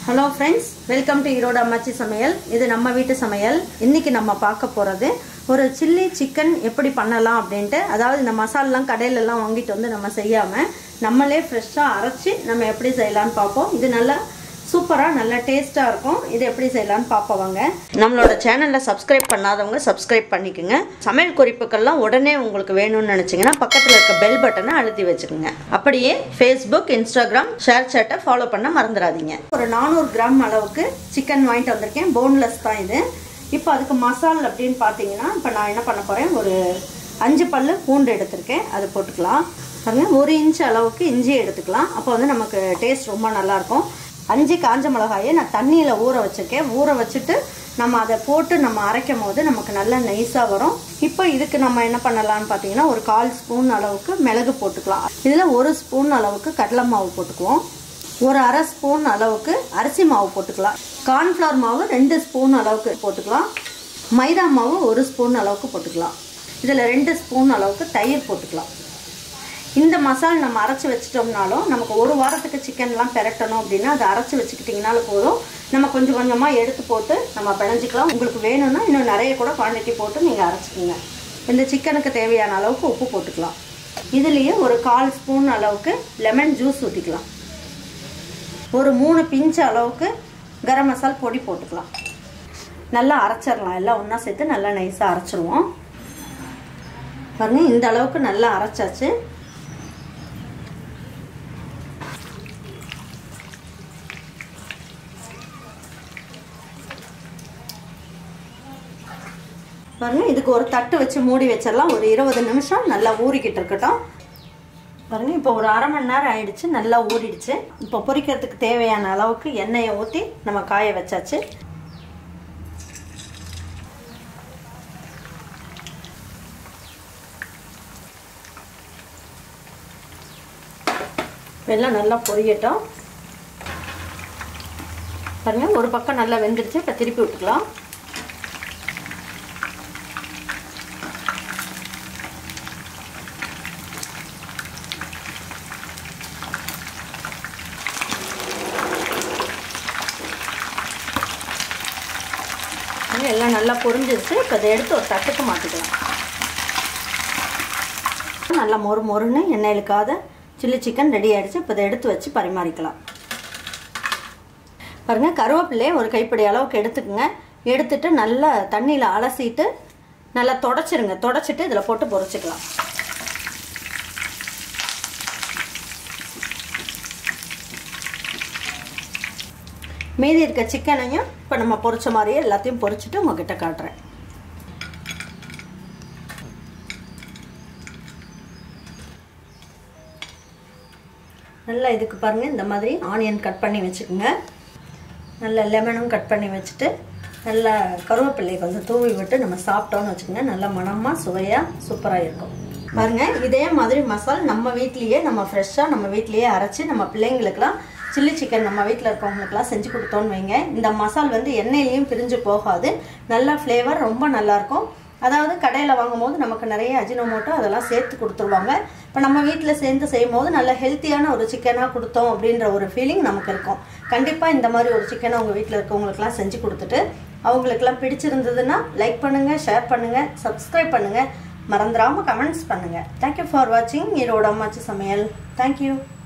hello friends welcome to Erode அம்மாச்சி சமையல் இது நம்ம வீட்டு சமையல் இன்னைக்கு நம்ம பார்க்க போகிறது ஒரு சில்லி சிக்கன் எப்படி பண்ணலாம் அப்படின்ட்டு அதாவது இந்த மசாலெலாம் கடையிலலாம் வாங்கிட்டு வந்து நம்ம செய்யாமல் நம்மளே ஃப்ரெஷ்ஷாக அரைச்சி நம்ம எப்படி செய்யலாம்னு பார்ப்போம் இது நல்லா சூப்பராக நல்ல டேஸ்ட்டாக இருக்கும் இது எப்படி செய்யலாம்னு பார்ப்போம் வாங்க நம்மளோட சேனலில் சப்ஸ்கிரைப் பண்ணாதவங்க சப்ஸ்கிரைப் பண்ணிக்கோங்க சமையல் குறிப்புக்கள்லாம் உடனே உங்களுக்கு வேணும்னு நினச்சிங்கன்னா பக்கத்தில் இருக்க பெல் பட்டனை அழுத்தி வச்சுக்கோங்க அப்படியே ஃபேஸ்புக் இன்ஸ்டாகிராம் ஷேர் சேட்டை ஃபாலோ பண்ண மறந்துடாதீங்க ஒரு நானூறு கிராம் அளவுக்கு சிக்கன் வாங்கிட்டு வந்திருக்கேன் போன்லெஸ் தான் இது இப்போ அதுக்கு மசால் அப்படின்னு பார்த்தீங்கன்னா இப்போ நான் என்ன பண்ண போகிறேன் ஒரு அஞ்சு பல்லு பூண்டு எடுத்திருக்கேன் அது போட்டுக்கலாம் பாருங்க ஒரு இன்ச் அளவுக்கு இஞ்சி எடுத்துக்கலாம் அப்போ வந்து நமக்கு டேஸ்ட் ரொம்ப நல்லாயிருக்கும் அஞ்சு காஞ்ச மிளகாயை நான் தண்ணியில் ஊற வச்சுருக்கேன் ஊற வச்சுட்டு நம்ம அதை போட்டு நம்ம அரைக்கும் போது நமக்கு நல்லா நைஸாக வரும் இப்போ இதுக்கு நம்ம என்ன பண்ணலாம்னு பார்த்தீங்கன்னா ஒரு கால் ஸ்பூன் அளவுக்கு மிளகு போட்டுக்கலாம் இதில் ஒரு ஸ்பூன் அளவுக்கு கடலை மாவு போட்டுக்குவோம் ஒரு அரை ஸ்பூன் அளவுக்கு அரிசி மாவு போட்டுக்கலாம் கார்ன்ஃப்ளவர் மாவு ரெண்டு ஸ்பூன் அளவுக்கு போட்டுக்கலாம் மைதா மாவு ஒரு ஸ்பூன் அளவுக்கு போட்டுக்கலாம் இதில் ரெண்டு ஸ்பூன் அளவுக்கு தயிர் போட்டுக்கலாம் இந்த மசால் நம்ம அரைச்சி வச்சிட்டோம்னாலும் நமக்கு ஒரு வாரத்துக்கு சிக்கன்லாம் பெரட்டணும் அப்படின்னா அதை அரைச்சி வச்சுக்கிட்டிங்கனாலும் போதும் நம்ம கொஞ்சம் கொஞ்சமாக எடுத்து போட்டு நம்ம பிணைஞ்சிக்கலாம் உங்களுக்கு வேணும்னா இன்னும் நிறைய கூட குவான்டிட்டி போட்டு நீங்கள் அரைச்சிக்கோங்க இந்த சிக்கனுக்கு தேவையான அளவுக்கு உப்பு போட்டுக்கலாம் இதுலேயே ஒரு கால் ஸ்பூன் அளவுக்கு லெமன் ஜூஸ் ஊற்றிக்கலாம் ஒரு மூணு பிஞ்சு அளவுக்கு கரம் மசால் பொடி போட்டுக்கலாம் நல்லா அரைச்சிடலாம் எல்லாம் ஒன்றா சேர்த்து நல்லா நைஸாக அரைச்சிருவோம் பாருங்கள் இந்த அளவுக்கு நல்லா அரைச்சாச்சு பாருங்க இதுக்கு ஒரு தட்டு வச்சு மூடி வச்சிடலாம் ஒரு இருபது நிமிஷம் நல்லா ஊறிக்கிட்டு இருக்கட்டும் பாருங்க இப்போ ஒரு அரை மணி நேரம் ஆயிடுச்சு நல்லா ஊறிடுச்சு இப்போ பொரிக்கிறதுக்கு தேவையான அளவுக்கு எண்ணெயை ஊற்றி நம்ம காய வச்சாச்சு வெள்ளம் நல்லா பொரியட்டும் பாருங்க ஒரு பக்கம் நல்லா வெந்துடுச்சு இப்போ திருப்பி விட்டுக்கலாம் எல்லாம் நல்லா பொரிஞ்சிருச்சு இப்போ இதை எடுத்து ஒரு தட்டுக்கு மாற்றிக்கலாம் நல்லா மொறு மொறுன்னு எண்ணெய் இழுக்காத சில்லி சிக்கன் ரெடி ஆகிடுச்சு இப்போ இதை எடுத்து வச்சு பரிமாறிக்கலாம் பாருங்கள் கருவேப்பிலையே ஒரு கைப்பிடி அளவுக்கு எடுத்துக்கோங்க எடுத்துட்டு நல்லா தண்ணியில் அலசிட்டு நல்லா தொடச்சிருங்க தொடச்சிட்டு இதில் போட்டு பொரிச்சிக்கலாம் மீதி இருக்க சிக்கனையும் இப்போ நம்ம பொரிச்ச மாதிரியே எல்லாத்தையும் பொரிச்சிட்டு உங்ககிட்ட காட்டுறேன் நல்லா இதுக்கு பாருங்கள் இந்த மாதிரி ஆனியன் கட் பண்ணி வச்சுக்கோங்க நல்லா லெமனும் கட் பண்ணி வச்சுட்டு நல்லா கருவேப்பிள்ளை கொஞ்சம் தூவி விட்டு நம்ம சாப்பிட்டோம்னு வச்சுக்கோங்க நல்லா மனமாக சுவையாக சூப்பராக இருக்கும் பாருங்கள் இதே மாதிரி மசால் நம்ம வீட்லேயே நம்ம ஃப்ரெஷ்ஷாக நம்ம வீட்லேயே அரைச்சி நம்ம பிள்ளைங்களுக்கெல்லாம் சில்லி சிக்கன் நம்ம வீட்டில் இருக்கவங்களுக்குலாம் செஞ்சு கொடுத்தோன்னு வைங்க இந்த மசால் வந்து எண்ணெயிலையும் பிரிஞ்சு போகாது நல்ல ஃப்ளேவர் ரொம்ப நல்லாயிருக்கும் அதாவது கடையில் வாங்கும் போது நமக்கு நிறைய அஜினோமோட்டோ அதெல்லாம் சேர்த்து கொடுத்துருவாங்க இப்போ நம்ம வீட்டில் சேர்ந்து செய்யும் போது நல்ல ஹெல்த்தியான ஒரு சிக்கனாக கொடுத்தோம் அப்படின்ற ஒரு ஃபீலிங் நமக்கு இருக்கும் கண்டிப்பாக இந்த மாதிரி ஒரு சிக்கனை உங்கள் வீட்டில் இருக்கவங்களுக்குலாம் செஞ்சு கொடுத்துட்டு அவங்களுக்குலாம் பிடிச்சிருந்ததுன்னா லைக் பண்ணுங்கள் ஷேர் பண்ணுங்கள் சப்ஸ்கிரைப் பண்ணுங்கள் மறந்துடாமல் கமெண்ட்ஸ் பண்ணுங்கள் தேங்க்யூ ஃபார் வாட்சிங் ஈரோட அம்மாச்சி சமையல் தேங்க்யூ